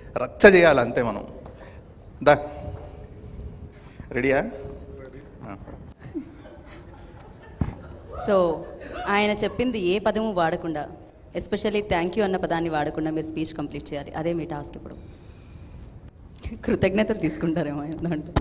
రచ్చ చేయాలి అంతే మనం దా రెడీయా సో ఆయన చెప్పింది ఏ పదము వాడకుండా ఎస్పెషల్లీ థ్యాంక్ యూ అన్న పదాన్ని వాడకుండా మీరు స్పీచ్ కంప్లీట్ చేయాలి అదే మీ టాస్క్ ఇప్పుడు కృతజ్ఞతలు తీసుకుంటారేమో ఆయన దాంట్లో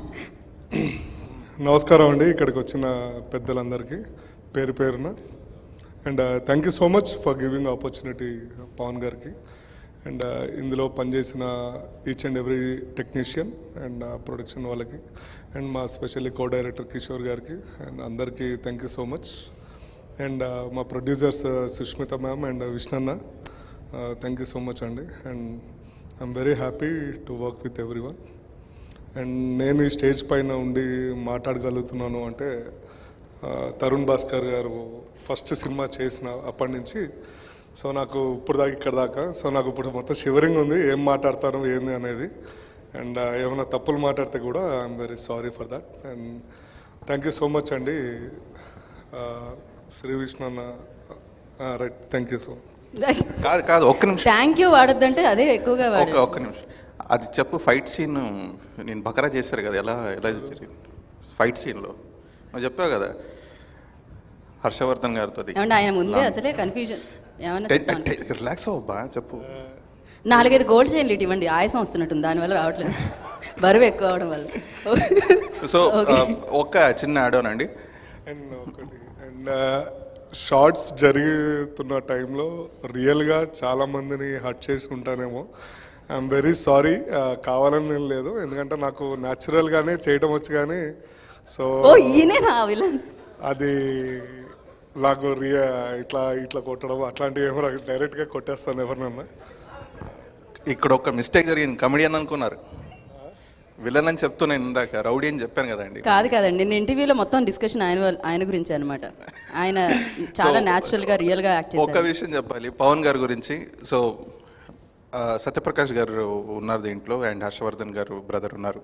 నమస్కారం అండి ఇక్కడికి వచ్చిన పెద్దలందరికీ పేరు పేరున and thank you so much for giving opportunity Pawan గారికి అండ్ ఇందులో పనిచేసిన each and every technician and production వాళ్ళకి అండ్ మా స్పెషల్లీ కో డైరెక్టర్ కిషోర్ గారికి అండ్ అందరికీ thank you so much and మా ప్రొడ్యూసర్స్ సుష్మిత మ్యామ్ అండ్ విష్ణన్న థ్యాంక్ యూ సో మచ్ అండి and I'm very happy to work with everyone and నేను ఈ stage పైన ఉండి మాట్లాడగలుగుతున్నాను అంటే ఆ, తరుణ్ భాస్కర్ గారు ఫస్ట్ సినిమా చేసిన అప్పటి నుంచి సో నాకు ఇప్పుడు దాకా ఇక్కడ దాకా సో నాకు ఇప్పుడు మొత్తం షివరింగ్ ఉంది ఏం మాట్లాడతాను ఏంది అనేది అండ్ ఏమైనా తప్పులు మాట్లాడితే కూడా I'm very sorry for that and thank you so much అండి ఆ, శ్రీ విష్ణు అన్న right thank you so much కాదు కాదు ఒక్క నిమిషం థ్యాంక్ యూ వాడొద్దంటే అదే ఎక్కువగా ఒక్క వాడారు ఒక్క నిమిషం అది చెప్పు ఫైట్ సీన్ నేను బకరా చేశారు కదా ఎలా ఎలా జరిగింది ఫైట్ సీన్లో నువ్వు చెప్పావు కదా హర్షవర్ధన్ గారితో ఏమంటే ఆయన ముందే అసలే కన్ఫ్యూజన్ ఏమన్నా చెప్పండి. రిలాక్స్ అవ్వబ్బా చెప్పు నాలుగైదు గోల్డ్ చైన్లు ఇటు ఇవ్వండి ఆయాసం వస్తున్నట్టుంది దానివల్ల రావట్లేదు బరువు ఎక్కువ అవడం వల్ల సో Okay. ఒక్క చిన్న యాడ్ అండి అండ్ ఒకటి అండ్ షార్ట్స్ జరుగుతున్న టైంలో రియల్గా చాలా మందిని హర్ట్ చేసి ఉంటానేమో ఐఎమ్ వెరీ సారీ కావాలని నేను లేదు ఎందుకంటే నాకు న్యాచురల్గానే చేయడం వచ్చు కానీ సో ఓ ఈయనే నా విలన్ అది నాకు రియ ఇట్లా ఇట్లా కొట్టడం అట్లాంటివి ఏమో నాకు డైరెక్ట్గా కొట్టేస్తాను ఎవరినన్నా ఇక్కడ ఒక మిస్టేక్ జరిగింది కమెడియన్ అనుకున్నారు విలన్ అని చెప్తున్నాను ఇందాక రౌడీ అని చెప్పాను కదండి కాదు కాదండి నేను ఇంటర్వ్యూలో మొత్తం డిస్కషన్ ఆయన వల్ల- ఆయన గురించి అనమాట ఆయన చాలా So, న్యాచురల్ గా రియల్ గా యాక్ట్ ఒక చేశారు విషయం చెప్పాలి పవన్ గారి గురించి సో ఆ, సత్యప్రకాష్ గారు ఉన్నారు దీంట్లో అండ్ హర్షవర్ధన్ గారు బ్రదర్ ఉన్నారు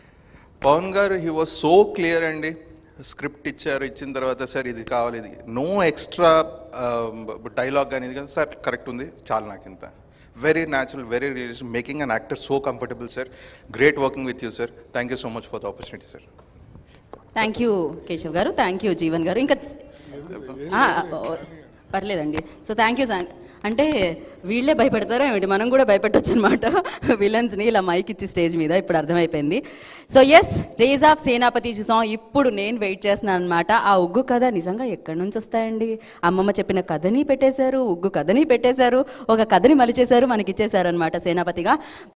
పవన్ గారు హీ వాజ్ సో క్లియర్ అండి స్క్రిప్ట్ ఇచ్చారు ఇచ్చిన తర్వాత సార్ ఇది కావాలి ఇది నో ఎక్స్ట్రా డైలాగ్ కానీ ఇది కానీ సార్ కరెక్ట్ ఉంది చాలు నాకు ఇంత very natural very realistic making an actor so comfortable sir great working with you sir thank you so much for the opportunity sir thank you Keshav గారు థ్యాంక్ యూ జీవన్ గారు ఇంకా ఆ, ఓ, పర్లేదండి సో థ్యాంక్ యూ అంటే వీళ్ళే భయపెడతారా ఏమిటి మనం కూడా భయపెట్టొచ్చు అనమాట విలన్స్ని ఇలా మైక్ ఇచ్చి స్టేజ్ మీద ఇప్పుడు అర్థమైపోయింది so yes rage of Senapathi song ఇప్పుడు నేను వెయిట్ చేస్తున్నాను అనమాట ఆ ఉగ్గు కథ నిజంగా ఎక్కడి నుంచి వస్తాయండి అమ్మమ్మ చెప్పిన కథని పెట్టేశారు ఉగ్గు కథని పెట్టేశారు ఒక కథని మలిచేశారు మనకి ఇచ్చేశారు అనమాట సేనాపతిగా